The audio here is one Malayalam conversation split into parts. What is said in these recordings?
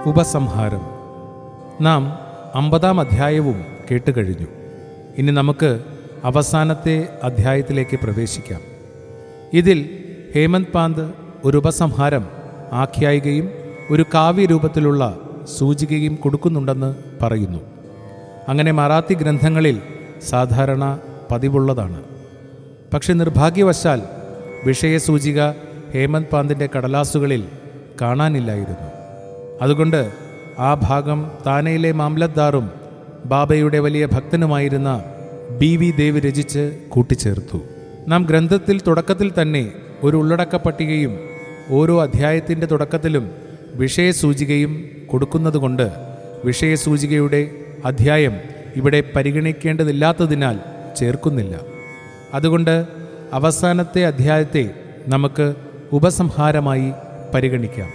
ഉപസംഹാരം നാം അമ്പതാം അധ്യായവും കേട്ടുകഴിഞ്ഞു ഇനി നമുക്ക് അവസാനത്തെ അധ്യായത്തിലേക്ക് പ്രവേശിക്കാം ഇതിൽ ഹേമന്ത് പാന്ത് ഒരു ഉപസംഹാരം ആഖ്യായികയും ഒരു കാവ്യരൂപത്തിലുള്ള സൂചികയും കൊടുക്കുന്നുണ്ടെന്ന് പറയുന്നു അങ്ങനെ മറാത്തി ഗ്രന്ഥങ്ങളിൽ സാധാരണ പതിവുള്ളതാണ് പക്ഷെ നിർഭാഗ്യവശാൽ വിഷയസൂചിക ഹേമന്ത് പാന്തിൻ്റെ കടലാസുകളിൽ കാണാനില്ലായിരുന്നു അതുകൊണ്ട് ആ ഭാഗം താനയിലെ മാംലദ്ദാറും ബാബയുടെ വലിയ ഭക്തനുമായിരുന്ന ബി വി ദേവ് രചിച്ച് കൂട്ടിച്ചേർത്തു നാം ഗ്രന്ഥത്തിൽ തുടക്കത്തിൽ തന്നെ ഒരു ഉള്ളടക്ക പട്ടികയും ഓരോ അധ്യായത്തിൻ്റെ തുടക്കത്തിലും വിഷയസൂചികയും കൊടുക്കുന്നതുകൊണ്ട് വിഷയസൂചികയുടെ അധ്യായം ഇവിടെ പരിഗണിക്കേണ്ടതില്ലാത്തതിനാൽ ചേർക്കുന്നില്ല അതുകൊണ്ട് അവസാനത്തെ അധ്യായത്തെ നമുക്ക് ഉപസംഹാരമായി പരിഗണിക്കാം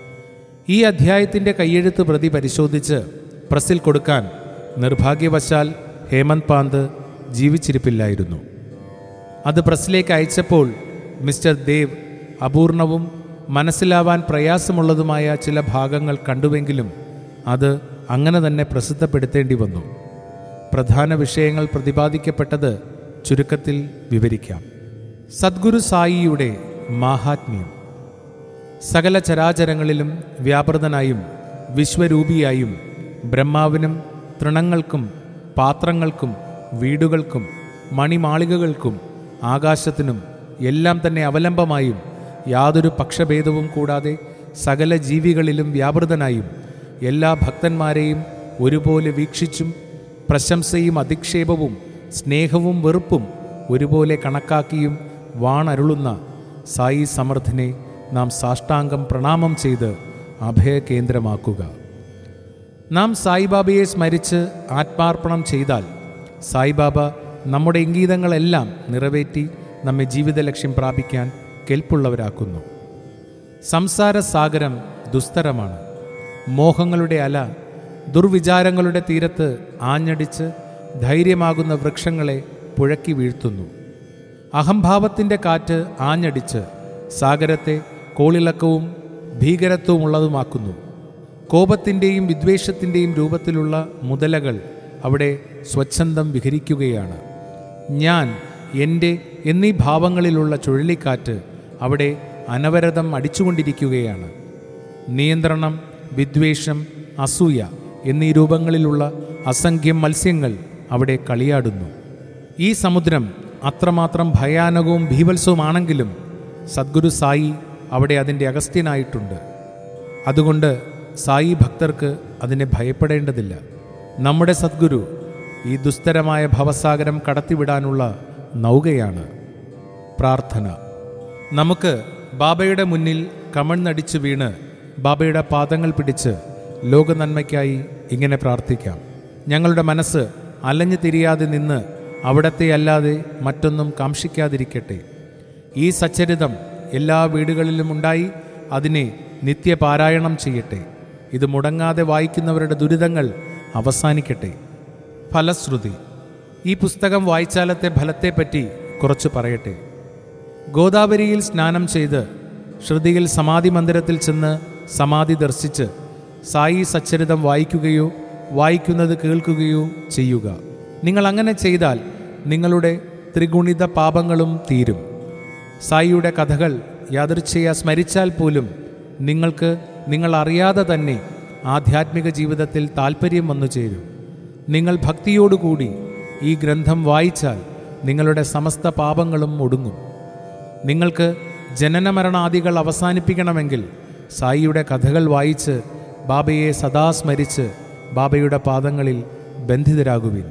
ഈ അധ്യായത്തിൻ്റെ കയ്യെഴുത്ത് പ്രതി പരിശോധിച്ച് പ്രസിൽ കൊടുക്കാൻ നിർഭാഗ്യവശാൽ ഹേമന്ത് പാന്ത് ജീവിച്ചിരിപ്പില്ലായിരുന്നു അത് പ്രസിലേക്ക് അയച്ചപ്പോൾ മിസ്റ്റർ ദേവ് അപൂർണവും മനസ്സിലാവാൻ പ്രയാസമുള്ളതുമായ ചില ഭാഗങ്ങൾ കണ്ടുവെങ്കിലും അത് അങ്ങനെ തന്നെ പ്രസിദ്ധപ്പെടുത്തേണ്ടി വന്നു പ്രധാന വിഷയങ്ങൾ പ്രതിപാദിക്കപ്പെട്ടത് ചുരുക്കത്തിൽ വിവരിക്കാം സദ്ഗുരു സായിയുടെ മാഹാത്മ്യം സകല ചരാചരങ്ങളിലും വ്യാപൃതനായും വിശ്വരൂപിയായും ബ്രഹ്മാവിനും തൃണങ്ങൾക്കും പാത്രങ്ങൾക്കും വീടുകൾക്കും മണിമാളികകൾക്കും ആകാശത്തിനും എല്ലാം തന്നെ അവലംബമായും യാതൊരു പക്ഷഭേദവും കൂടാതെ സകല ജീവികളിലും വ്യാപൃതനായും എല്ലാ ഭക്തന്മാരെയും ഒരുപോലെ വീക്ഷിച്ചും പ്രശംസയും അധിക്ഷേപവും സ്നേഹവും വെറുപ്പും ഒരുപോലെ കണക്കാക്കിയും വാണരുളുന്ന സായി സമർത്ഥനെ നാം സാഷ്ടാംഗം പ്രണാമം ചെയ്ത് അഭയകേന്ദ്രമാക്കുക നാം സായിബാബയെ സ്മരിച്ച് ആത്മാർപ്പണം ചെയ്താൽ സായിബാബ നമ്മുടെ ഇംഗീതങ്ങളെല്ലാം നിറവേറ്റി നമ്മെ ജീവിത ലക്ഷ്യം പ്രാപിക്കാൻ കെൽപ്പുള്ളവരാക്കുന്നു സംസാര സാഗരം ദുസ്തരമാണ് മോഹങ്ങളുടെ അല ദുർവിചാരങ്ങളുടെ തീരത്ത് ആഞ്ഞടിച്ച് ധൈര്യമാകുന്ന വൃക്ഷങ്ങളെ പുഴക്കി വീഴ്ത്തുന്നു അഹംഭാവത്തിൻ്റെ കാറ്റ് ആഞ്ഞടിച്ച് സാഗരത്തെ കോളിളക്കവും ഭീകരത്വമുള്ളതുമാക്കുന്നു കോപത്തിൻ്റെയും വിദ്വേഷത്തിൻ്റെയും രൂപത്തിലുള്ള മുതലകൾ അവിടെ സ്വച്ഛന്തം വിഹരിക്കുകയാണ് ഞാൻ എൻ്റെ എന്നീ ഭാവങ്ങളിലുള്ള ചുഴലിക്കാറ്റ് അവിടെ അനവരതം അടിച്ചുകൊണ്ടിരിക്കുകയാണ് നിയന്ത്രണം വിദ്വേഷം അസൂയ എന്നീ രൂപങ്ങളിലുള്ള അസംഖ്യം മത്സ്യങ്ങൾ അവിടെ കളിയാടുന്നു ഈ സമുദ്രം അത്രമാത്രം ഭയാനകവും ഭീവത്സവുമാണെങ്കിലും സദ്ഗുരു സായി അവിടെ അതിൻ്റെ അഗസ്ത്യനായിട്ടുണ്ട് അതുകൊണ്ട് സായി ഭക്തർക്ക് അതിനെ ഭയപ്പെടേണ്ടതില്ല നമ്മുടെ സദ്ഗുരു ഈ ദുസ്തരമായ ഭവസാഗരം കടത്തിവിടാനുള്ള നൗകയാണ് പ്രാർത്ഥന നമുക്ക് ബാബയുടെ മുന്നിൽ കമഴ്ന്നടിച്ചു വീണ് ബാബയുടെ പാദങ്ങൾ പിടിച്ച് ലോകനന്മയ്ക്കായി ഇങ്ങനെ പ്രാർത്ഥിക്കാം ഞങ്ങളുടെ മനസ്സ് അലഞ്ഞു തിരിയാതെ നിന്ന് അവിടത്തെ അല്ലാതെ മറ്റൊന്നും കാക്ഷിക്കാതിരിക്കട്ടെ ഈ സച്ചരിതം എല്ലാ വീടുകളിലും ഉണ്ടായി അതിനെ നിത്യപാരായണം ചെയ്യട്ടെ ഇത് മുടങ്ങാതെ വായിക്കുന്നവരുടെ ദുരിതങ്ങൾ അവസാനിക്കട്ടെ ഫലശ്രുതി ഈ പുസ്തകം വായിച്ചാലത്തെ ഫലത്തെപ്പറ്റി കുറച്ച് പറയട്ടെ ഗോദാവരിയിൽ സ്നാനം ചെയ്ത് ശ്രുതിയിൽ സമാധി മന്ദിരത്തിൽ ചെന്ന് സമാധി ദർശിച്ച് സായി സച്ചരിതം വായിക്കുകയോ വായിക്കുന്നത് കേൾക്കുകയോ ചെയ്യുക നിങ്ങൾ അങ്ങനെ ചെയ്താൽ നിങ്ങളുടെ ത്രിഗുണിത പാപങ്ങളും തീരും സായിയുടെ കഥകൾ യാദൃച്ഛയ സ്മരിച്ചാൽ പോലും നിങ്ങൾക്ക് നിങ്ങൾ അറിയാതെ തന്നെ ആധ്യാത്മിക ജീവിതത്തിൽ താല്പര്യം വന്നു ചേരും നിങ്ങൾ ഭക്തിയോടുകൂടി ഈ ഗ്രന്ഥം വായിച്ചാൽ നിങ്ങളുടെ സമസ്ത പാപങ്ങളും ഒടുങ്ങും നിങ്ങൾക്ക് ജനനമരണാദികൾ അവസാനിപ്പിക്കണമെങ്കിൽ സായിയുടെ കഥകൾ വായിച്ച് ബാബയെ സദാ സ്മരിച്ച് ബാബയുടെ പാദങ്ങളിൽ ബന്ധിതരാകുവിൻ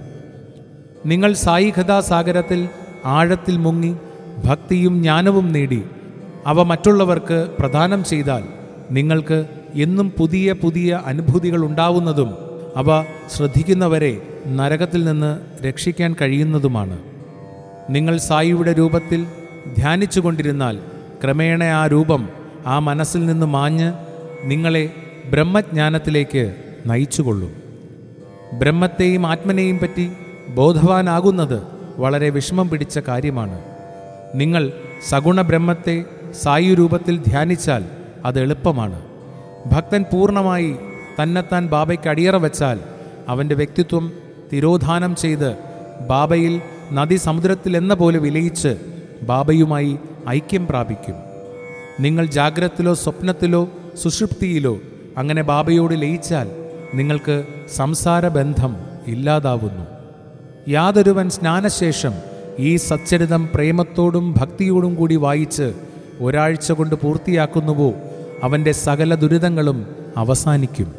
നിങ്ങൾ സായി കഥാസാഗരത്തിൽ ആഴത്തിൽ മുങ്ങി ഭക്തിയും ജ്ഞാനവും നേടി അവ മറ്റുള്ളവർക്ക് പ്രദാനം ചെയ്താൽ നിങ്ങൾക്ക് എന്നും പുതിയ പുതിയ അനുഭൂതികൾ ഉണ്ടാവുന്നതും അവ ശ്രദ്ധിക്കുന്നവരെ നരകത്തിൽ നിന്ന് രക്ഷിക്കാൻ കഴിയുന്നതുമാണ് നിങ്ങൾ സായിയുടെ രൂപത്തിൽ ധ്യാനിച്ചു കൊണ്ടിരുന്നാൽ ക്രമേണ ആ രൂപം ആ മനസ്സിൽ നിന്ന് മാഞ്ഞ് നിങ്ങളെ ബ്രഹ്മജ്ഞാനത്തിലേക്ക് നയിച്ചുകൊള്ളും ബ്രഹ്മത്തെയും ആത്മനെയും പറ്റി ബോധവാനാകുന്നത് വളരെ വിഷമം പിടിച്ച കാര്യമാണ് നിങ്ങൾ സഗുണ ബ്രഹ്മത്തെ സായു രൂപത്തിൽ ധ്യാനിച്ചാൽ അത് എളുപ്പമാണ് ഭക്തൻ പൂർണ്ണമായി തന്നെത്താൻ ബാബയ്ക്ക് അടിയറ വെച്ചാൽ അവൻ്റെ വ്യക്തിത്വം തിരോധാനം ചെയ്ത് ബാബയിൽ നദി സമുദ്രത്തിൽ എന്ന പോലെ വിലയിച്ച് ബാബയുമായി ഐക്യം പ്രാപിക്കും നിങ്ങൾ ജാഗ്രതത്തിലോ സ്വപ്നത്തിലോ സുഷുപ്തിയിലോ അങ്ങനെ ബാബയോട് ലയിച്ചാൽ നിങ്ങൾക്ക് സംസാര ബന്ധം ഇല്ലാതാവുന്നു യാതൊരുവൻ സ്നാനശേഷം ഈ സച്ചരിതം പ്രേമത്തോടും ഭക്തിയോടും കൂടി വായിച്ച് ഒരാഴ്ച കൊണ്ട് പൂർത്തിയാക്കുന്നുവോ അവൻ്റെ സകല ദുരിതങ്ങളും അവസാനിക്കും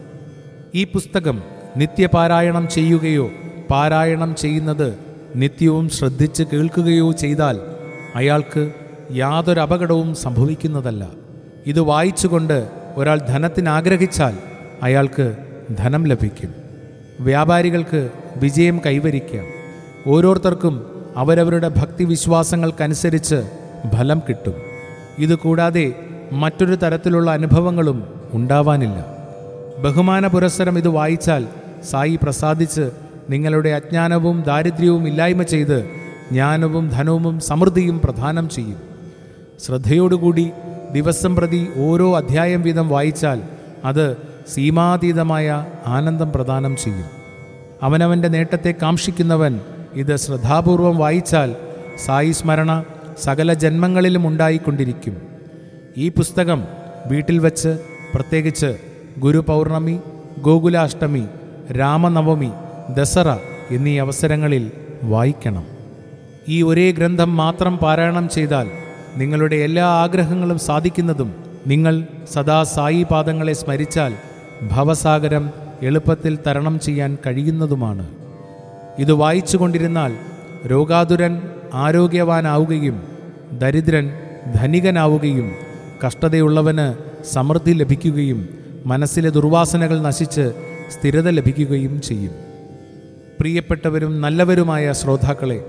ഈ പുസ്തകം നിത്യപാരായണം ചെയ്യുകയോ പാരായണം ചെയ്യുന്നത് നിത്യവും ശ്രദ്ധിച്ച് കേൾക്കുകയോ ചെയ്താൽ അയാൾക്ക് യാതൊരു അപകടവും സംഭവിക്കുന്നതല്ല ഇത് വായിച്ചുകൊണ്ട് ഒരാൾ ധനത്തിന് ആഗ്രഹിച്ചാൽ അയാൾക്ക് ധനം ലഭിക്കും വ്യാപാരികൾക്ക് വിജയം കൈവരിക്കാം ഓരോരുത്തർക്കും അവരവരുടെ ഭക്തിവിശ്വാസങ്ങൾക്കനുസരിച്ച് ഫലം കിട്ടും ഇതുകൂടാതെ മറ്റൊരു തരത്തിലുള്ള അനുഭവങ്ങളും ഉണ്ടാവാനില്ല ബഹുമാന പുരസ്സരം ഇത് വായിച്ചാൽ സായി പ്രസാദിച്ച് നിങ്ങളുടെ അജ്ഞാനവും ദാരിദ്ര്യവും ഇല്ലായ്മ ചെയ്ത് ജ്ഞാനവും ധനവും സമൃദ്ധിയും പ്രദാനം ചെയ്യും ശ്രദ്ധയോടുകൂടി ദിവസം പ്രതി ഓരോ അധ്യായം വീതം വായിച്ചാൽ അത് സീമാതീതമായ ആനന്ദം പ്രദാനം ചെയ്യും അവനവൻ്റെ നേട്ടത്തെ കാക്ഷിക്കുന്നവൻ ഇത് ശ്രദ്ധാപൂർവം വായിച്ചാൽ സായി സ്മരണ സകല ജന്മങ്ങളിലും ഉണ്ടായിക്കൊണ്ടിരിക്കും ഈ പുസ്തകം വീട്ടിൽ വച്ച് പ്രത്യേകിച്ച് ഗുരുപൗർണമി ഗോകുലാഷ്ടമി രാമനവമി ദസറ എന്നീ അവസരങ്ങളിൽ വായിക്കണം ഈ ഒരേ ഗ്രന്ഥം മാത്രം പാരായണം ചെയ്താൽ നിങ്ങളുടെ എല്ലാ ആഗ്രഹങ്ങളും സാധിക്കുന്നതും നിങ്ങൾ സദാ സായി പാദങ്ങളെ സ്മരിച്ചാൽ ഭവസാഗരം എളുപ്പത്തിൽ തരണം ചെയ്യാൻ കഴിയുന്നതുമാണ് ഇത് വായിച്ചു കൊണ്ടിരുന്നാൽ രോഗാതുരൻ ആരോഗ്യവാനാവുകയും ദരിദ്രൻ ധനികനാവുകയും കഷ്ടതയുള്ളവന് സമൃദ്ധി ലഭിക്കുകയും മനസ്സിലെ ദുർവാസനകൾ നശിച്ച് സ്ഥിരത ലഭിക്കുകയും ചെയ്യും പ്രിയപ്പെട്ടവരും നല്ലവരുമായ ശ്രോതാക്കളെ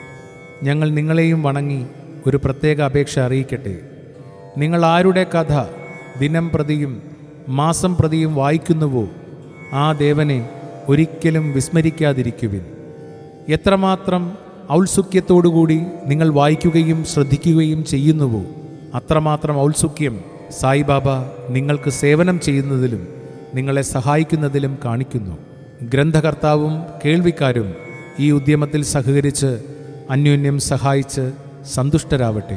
ഞങ്ങൾ നിങ്ങളെയും വണങ്ങി ഒരു പ്രത്യേക അപേക്ഷ അറിയിക്കട്ടെ നിങ്ങൾ ആരുടെ കഥ ദിനം പ്രതിയും മാസം പ്രതിയും വായിക്കുന്നുവോ ആ ദേവനെ ഒരിക്കലും വിസ്മരിക്കാതിരിക്കുവിൻ എത്രമാത്രം ഔത്സുക്യത്തോടുകൂടി നിങ്ങൾ വായിക്കുകയും ശ്രദ്ധിക്കുകയും ചെയ്യുന്നുവോ അത്രമാത്രം ഔത്സുക്യം സായിബാബ നിങ്ങൾക്ക് സേവനം ചെയ്യുന്നതിലും നിങ്ങളെ സഹായിക്കുന്നതിലും കാണിക്കുന്നു ഗ്രന്ഥകർത്താവും കേൾവിക്കാരും ഈ ഉദ്യമത്തിൽ സഹകരിച്ച് അന്യോന്യം സഹായിച്ച് സന്തുഷ്ടരാവട്ടെ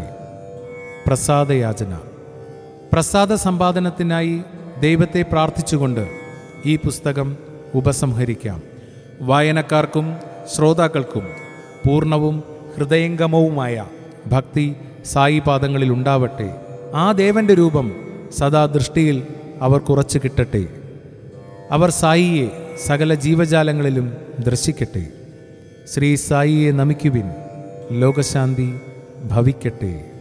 പ്രസാദയാചന പ്രസാദ സമ്പാദനത്തിനായി ദൈവത്തെ പ്രാർത്ഥിച്ചുകൊണ്ട് ഈ പുസ്തകം ഉപസംഹരിക്കാം വായനക്കാർക്കും ശ്രോതാക്കൾക്കും പൂർണ്ണവും ഹൃദയംഗമവുമായ ഭക്തി സായി പാദങ്ങളിൽ ഉണ്ടാവട്ടെ ആ ദേവന്റെ രൂപം സദാ ദൃഷ്ടിയിൽ അവർ കുറച്ച് കിട്ടട്ടെ അവർ സായിയെ സകല ജീവജാലങ്ങളിലും ദർശിക്കട്ടെ ശ്രീ സായിയെ നമിക്കുവിൻ ലോകശാന്തി ഭവിക്കട്ടെ